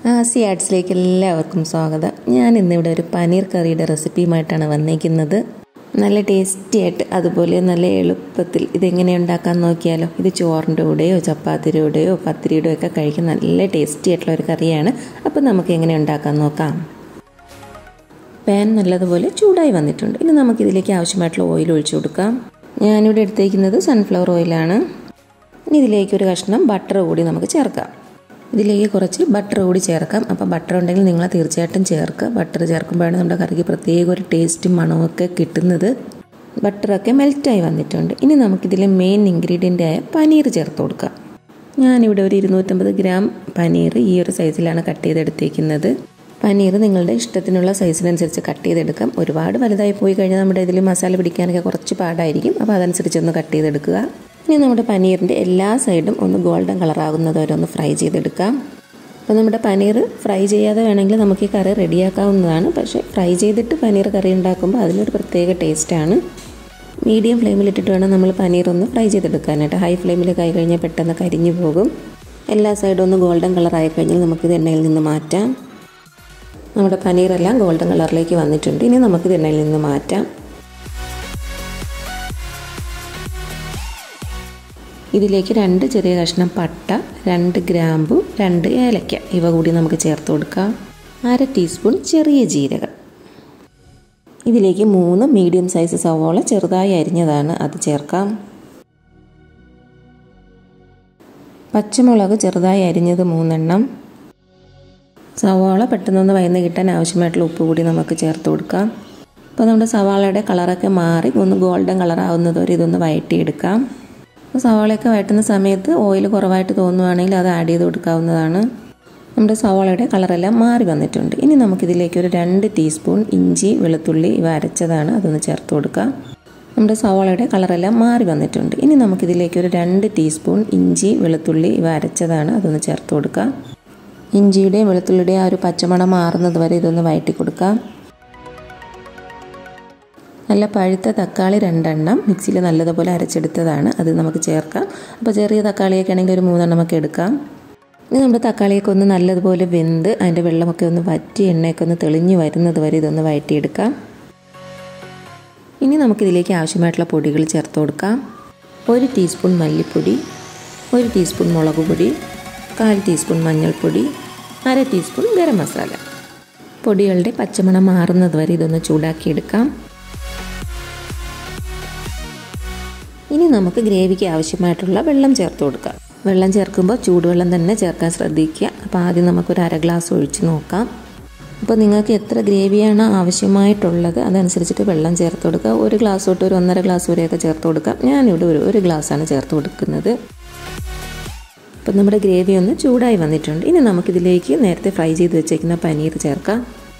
ആസി ആർട്സിലേക്ക് എല്ലാവർക്കും സ്വാഗതം ഞാൻ ഇന്നിവിടെ ഒരു പനീർ കറിയുടെ റെസിപ്പിയുമായിട്ടാണ് വന്നിരിക്കുന്നത് നല്ല ടേസ്റ്റി ആയിട്ട് അതുപോലെ നല്ല എളുപ്പത്തിൽ ഇതെങ്ങനെ ഉണ്ടാക്കാൻ നോക്കിയാലോ ഇത് ചോറിൻ്റെ കൂടെയോ ചപ്പാത്തിയുടെ കൂടെയോ പത്തിരിയുടെയോ ഒക്കെ കഴിക്കാൻ നല്ല ടേസ്റ്റി ആയിട്ടുള്ള ഒരു കറിയാണ് അപ്പോൾ നമുക്ക് എങ്ങനെ ഉണ്ടാക്കാൻ നോക്കാം പാൻ നല്ലതുപോലെ ചൂടായി വന്നിട്ടുണ്ട് ഇനി നമുക്കിതിലേക്ക് ആവശ്യമായിട്ടുള്ള ഓയിൽ ഒഴിച്ചു കൊടുക്കാം ഞാനിവിടെ എടുത്തേക്കുന്നത് സൺഫ്ലവർ ഓയിലാണ് ഇനി ഇതിലേക്ക് ഒരു കഷ്ണം ബട്ടർ കൂടി നമുക്ക് ചേർക്കാം ഇതിലേക്ക് കുറച്ച് ബട്ടർ കൂടി ചേർക്കാം അപ്പോൾ ബട്ടർ ഉണ്ടെങ്കിൽ നിങ്ങൾ തീർച്ചയായിട്ടും ചേർക്കുക ബട്ടർ ചേർക്കുമ്പോഴാണ് നമ്മുടെ കറിക്ക് പ്രത്യേക ഒരു ടേസ്റ്റും മണമൊക്കെ കിട്ടുന്നത് ബട്ടറൊക്കെ മെൽറ്റായി വന്നിട്ടുണ്ട് ഇനി നമുക്കിതിലെ മെയിൻ ഇൻഗ്രീഡിയൻ്റ് ആയ പനീർ ചേർത്ത് കൊടുക്കാം ഞാനിവിടെ ഒരു ഇരുന്നൂറ്റമ്പത് ഗ്രാം പനീർ ഈ ഒരു സൈസിലാണ് കട്ട് ചെയ്തെടുത്തേക്കുന്നത് പനീർ നിങ്ങളുടെ ഇഷ്ടത്തിനുള്ള സൈസിനനുസരിച്ച് കട്ട് ചെയ്തെടുക്കാം ഒരുപാട് വലുതായി പോയി കഴിഞ്ഞാൽ നമ്മുടെ ഇതിൽ മസാല പിടിക്കാനൊക്കെ കുറച്ച് പാടായിരിക്കും അപ്പോൾ അതനുസരിച്ച് ഒന്ന് കട്ട് ചെയ്തെടുക്കുക ഇനി നമ്മുടെ പനീറിൻ്റെ എല്ലാ സൈഡും ഒന്ന് ഗോൾഡൻ കളറാകുന്നത് വരെ ഒന്ന് ഫ്രൈ ചെയ്തെടുക്കാം അപ്പോൾ നമ്മുടെ പനീർ ഫ്രൈ ചെയ്യാതെ വേണമെങ്കിൽ നമുക്ക് ഈ കറി റെഡിയാക്കാവുന്നതാണ് പക്ഷേ ഫ്രൈ ചെയ്തിട്ട് പനീർ കറി ഉണ്ടാക്കുമ്പോൾ അതിനൊരു പ്രത്യേക ടേസ്റ്റാണ് മീഡിയം ഫ്ലെയിമിലിട്ടിട്ട് വേണം നമ്മൾ പനീർ ഒന്ന് ഫ്രൈ ചെയ്തെടുക്കാനായിട്ട് ഹൈ ഫ്ലെയിമിലൊക്കെ ആയി കഴിഞ്ഞാൽ പെട്ടെന്ന് കരിഞ്ഞു പോകും എല്ലാ സൈഡും ഒന്ന് ഗോൾഡൻ കളറായി കഴിഞ്ഞാൽ നമുക്കിത് എണ്ണയിൽ നിന്ന് മാറ്റാം നമ്മുടെ പനീറെല്ലാം ഗോൾഡൻ കളറിലേക്ക് വന്നിട്ടുണ്ട് ഇനി നമുക്കിത് എണ്ണയിൽ നിന്ന് മാറ്റാം ഇതിലേക്ക് രണ്ട് ചെറിയ കഷ്ണം പട്ട രണ്ട് ഗ്രാമ്പു രണ്ട് ഏലക്ക ഇവ കൂടി നമുക്ക് ചേർത്ത് കൊടുക്കാം അര ടീസ്പൂൺ ചെറിയ ജീരകം ഇതിലേക്ക് മൂന്ന് മീഡിയം സൈസ് സവോള ചെറുതായി അരിഞ്ഞതാണ് അത് ചേർക്കാം പച്ചമുളക് ചെറുതായി അരിഞ്ഞത് മൂന്നെണ്ണം സവാള പെട്ടെന്നൊന്ന് വയന്ന് കിട്ടാൻ ആവശ്യമായിട്ടുള്ള ഉപ്പ് കൂടി നമുക്ക് ചേർത്ത് കൊടുക്കാം അപ്പോൾ നമ്മുടെ സവാളയുടെ കളറൊക്കെ മാറി ഒന്ന് ഗോൾഡൻ കളറാവുന്നത് വരെ ഇതൊന്ന് വഴറ്റിയെടുക്കാം അപ്പോൾ സവാളയൊക്കെ വഴറ്റുന്ന സമയത്ത് ഓയിൽ കുറവായിട്ട് തോന്നുവാണെങ്കിൽ അത് ആഡ് ചെയ്ത് കൊടുക്കാവുന്നതാണ് നമ്മുടെ സവാളയുടെ കളറെല്ലാം മാറി വന്നിട്ടുണ്ട് ഇനി നമുക്കിതിലേക്ക് ഒരു രണ്ട് ടീസ്പൂൺ ഇഞ്ചി വെളുത്തുള്ളി ഇവ അരച്ചതാണ് അതൊന്ന് ചേർത്ത് കൊടുക്കാം നമ്മുടെ സവാളയുടെ കളറെല്ലാം മാറി വന്നിട്ടുണ്ട് ഇനി നമുക്കിതിലേക്ക് ഒരു രണ്ട് ടീസ്പൂൺ ഇഞ്ചി വെളുത്തുള്ളി ഇവ അരച്ചതാണ് അതൊന്ന് ചേർത്ത് കൊടുക്കാം ഇഞ്ചിയുടെയും വെളുത്തുള്ളിയുടെയും ആ ഒരു പച്ചമണം മാറുന്നത് വരെ ഇതൊന്ന് വഴറ്റി കൊടുക്കാം നല്ല പഴുത്ത തക്കാളി രണ്ടെണ്ണം മിക്സിയിൽ നല്ലതുപോലെ അരച്ചെടുത്തതാണ് അത് നമുക്ക് ചേർക്കാം അപ്പോൾ ചെറിയ തക്കാളിയൊക്കെ ആണെങ്കിൽ ഒരു മൂന്നെണ്ണമൊക്കെ എടുക്കാം ഇനി നമ്മുടെ തക്കാളിയൊക്കെ ഒന്ന് നല്ലതുപോലെ വെന്ത് അതിൻ്റെ വെള്ളമൊക്കെ ഒന്ന് വറ്റി എണ്ണയൊക്കെ ഒന്ന് തെളിഞ്ഞു വരുന്നത് വരെ ഇതൊന്ന് വഴറ്റിയെടുക്കാം ഇനി നമുക്കിതിലേക്ക് ആവശ്യമായിട്ടുള്ള പൊടികൾ ചേർത്ത് കൊടുക്കാം ഒരു ടീസ്പൂൺ മല്ലിപ്പൊടി ഒരു ടീസ്പൂൺ മുളക് പൊടി കാൽ ടീസ്പൂൺ മഞ്ഞൾപ്പൊടി അര ടീസ്പൂൺ ഗരം മസാല പൊടികളുടെ പച്ചമണം മാറുന്നത് വരെ ഇതൊന്ന് ചൂടാക്കിയെടുക്കാം ഇനി നമുക്ക് ഗ്രേവിക്ക് ആവശ്യമായിട്ടുള്ള വെള്ളം ചേർത്ത് കൊടുക്കാം വെള്ളം ചേർക്കുമ്പോൾ ചൂടുവെള്ളം തന്നെ ചേർക്കാൻ ശ്രദ്ധിക്കുക അപ്പോൾ ആദ്യം നമുക്കൊരു അര ഗ്ലാസ് ഒഴിച്ച് നോക്കാം അപ്പോൾ നിങ്ങൾക്ക് എത്ര ഗ്രേവിയാണ് ആവശ്യമായിട്ടുള്ളത് അതനുസരിച്ചിട്ട് വെള്ളം ചേർത്ത് കൊടുക്കുക ഒരു ഗ്ലാസ് തൊട്ട് ഒരു ഒന്നര ഗ്ലാസ് വരെയൊക്കെ ചേർത്ത് കൊടുക്കാം ഞാനിവിടെ ഒരു ഒരു ഗ്ലാസ്സാണ് ചേർത്ത് കൊടുക്കുന്നത് അപ്പം നമ്മുടെ ഗ്രേവി ഒന്ന് ചൂടായി വന്നിട്ടുണ്ട് ഇനി നമുക്കിതിലേക്ക് നേരത്തെ ഫ്രൈ ചെയ്ത് വെച്ചേക്കുന്ന പനീർ ചേർക്കാം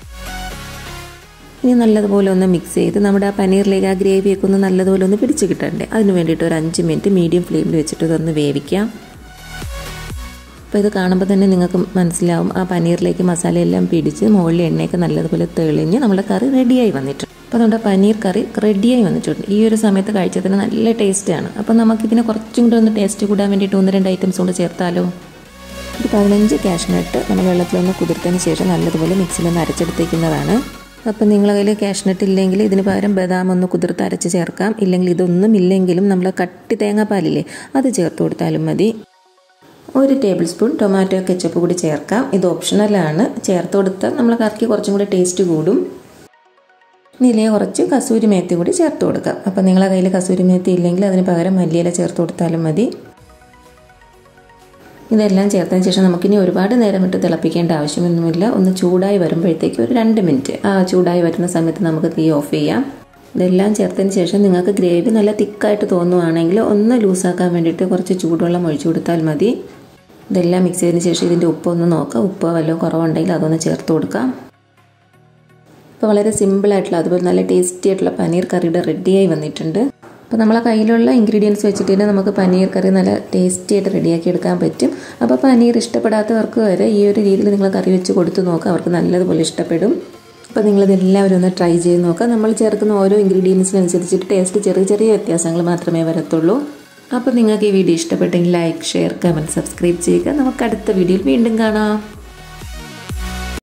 ഇനി നല്ലതുപോലെ ഒന്ന് മിക്സ് ചെയ്ത് നമ്മുടെ ആ പനീറിലേക്ക് ആ ഗ്രേവിയൊക്കെ ഒന്ന് നല്ലതുപോലെ ഒന്ന് പിടിച്ച് കിട്ടണ്ടേ അതിന് വേണ്ടിയിട്ട് ഒരു അഞ്ച് മിനിറ്റ് മീഡിയം ഫ്ലെയിമിൽ വെച്ചിട്ട് ഇതൊന്ന് വേവിക്കാം അപ്പോൾ ഇത് കാണുമ്പോൾ തന്നെ നിങ്ങൾക്ക് മനസ്സിലാവും ആ പനീറിലേക്ക് മസാലയെല്ലാം പിടിച്ച് മുകളിൽ എണ്ണയൊക്കെ നല്ലതുപോലെ തെളിഞ്ഞ് നമ്മുടെ കറി റെഡിയായി വന്നിട്ടുണ്ട് അപ്പോൾ നമ്മുടെ പനീർ കറി റെഡിയായി വന്നിട്ടുണ്ട് ഈ ഒരു സമയത്ത് കഴിച്ചതിന് നല്ല ടേസ്റ്റാണ് അപ്പോൾ നമുക്കിതിനെ കുറച്ചും കൂടി ഒന്ന് ടേസ്റ്റ് കൂടാൻ വേണ്ടിയിട്ട് ഒന്ന് രണ്ട് ഐറ്റംസ് കൊണ്ട് ചേർത്താലോ ഒരു പതിനഞ്ച് കാഷ്നട്ട് നമ്മൾ വെള്ളത്തിലൊന്ന് കുതിർത്തതിന് ശേഷം നല്ലതുപോലെ മിക്സിലൊന്ന് അരച്ചെടുത്തേക്കുന്നതാണ് അപ്പം നിങ്ങളെ കയ്യിൽ കാഷ്നട്ട് ഇല്ലെങ്കിൽ ഇതിന് പകരം ബദാം ഒന്ന് കുതിർത്ത് അരച്ച് ചേർക്കാം ഇല്ലെങ്കിൽ ഇതൊന്നും ഇല്ലെങ്കിലും നമ്മൾ കട്ടി തേങ്ങാപ്പാലില്ലേ അത് ചേർത്ത് കൊടുത്താലും മതി ഒരു ടേബിൾ സ്പൂൺ ടൊമാറ്റോ കെച്ചപ്പ് കൂടി ചേർക്കാം ഇത് ഓപ്ഷണലാണ് ചേർത്ത് കൊടുത്താൽ നമ്മൾ കറിക്ക് കുറച്ചും കൂടി ടേസ്റ്റ് കൂടും ഇതിലെ കുറച്ച് കസൂരി മേത്തി കൂടി ചേർത്ത് കൊടുക്കാം അപ്പം നിങ്ങളെ കയ്യിൽ കസൂരി മേത്തി ഇല്ലെങ്കിൽ അതിന് പകരം മല്ലിയില ചേർത്ത് കൊടുത്താലും മതി ഇതെല്ലാം ചേർത്തതിന് ശേഷം നമുക്കിനി ഒരുപാട് നേരം ഇട്ട് തിളപ്പിക്കേണ്ട ആവശ്യമൊന്നുമില്ല ഒന്ന് ചൂടായി വരുമ്പോഴത്തേക്ക് ഒരു രണ്ട് മിനിറ്റ് ആ ചൂടായി വരുന്ന സമയത്ത് നമുക്ക് തീ ഓഫ് ചെയ്യാം ഇതെല്ലാം ചേർത്തതിന് ശേഷം നിങ്ങൾക്ക് ഗ്രേവി നല്ല തിക്കായിട്ട് തോന്നുവാണെങ്കിൽ ഒന്ന് ലൂസാക്കാൻ വേണ്ടിയിട്ട് കുറച്ച് ചൂടുവെള്ളം ഒഴിച്ചു കൊടുത്താൽ മതി ഇതെല്ലാം മിക്സ് ചെയ്തതിന് ശേഷം ഇതിൻ്റെ ഉപ്പ് ഒന്ന് നോക്കാം ഉപ്പ് വല്ലതും കുറവുണ്ടെങ്കിൽ അതൊന്ന് ചേർത്ത് കൊടുക്കാം ഇപ്പോൾ വളരെ സിമ്പിളായിട്ടുള്ള അതുപോലെ നല്ല ടേസ്റ്റി ആയിട്ടുള്ള പനീർ കറിയുടെ റെഡിയായി വന്നിട്ടുണ്ട് അപ്പോൾ നമ്മളെ കയ്യിലുള്ള ഇൻഗ്രീഡിയൻസ് വെച്ചിട്ട് തന്നെ നമുക്ക് പനീർ കറി നല്ല ടേസ്റ്റി ആയിട്ട് റെഡിയാക്കി എടുക്കാൻ പറ്റും അപ്പോൾ പനീർ ഇഷ്ടപ്പെടാത്തവർക്ക് വരെ ഈ ഒരു രീതിയിൽ നിങ്ങൾ കറി വെച്ച് കൊടുത്ത് നോക്കുക അവർക്ക് നല്ലതുപോലെ ഇഷ്ടപ്പെടും അപ്പോൾ നിങ്ങളിതെല്ലാവരും ഒന്ന് ട്രൈ ചെയ്ത് നോക്കുക നമ്മൾ ചേർക്കുന്ന ഓരോ ഇൻഗ്രീഡിയൻസിനനുസരിച്ചിട്ട് ടേസ്റ്റ് ചെറിയ ചെറിയ വ്യത്യാസങ്ങൾ മാത്രമേ വരത്തുള്ളൂ അപ്പോൾ നിങ്ങൾക്ക് ഈ വീഡിയോ ഇഷ്ടപ്പെട്ടെങ്കിൽ ലൈക്ക് ഷെയർ കമൻറ്റ് സബ്സ്ക്രൈബ് ചെയ്യുക നമുക്ക് അടുത്ത വീഡിയോയിൽ വീണ്ടും കാണാം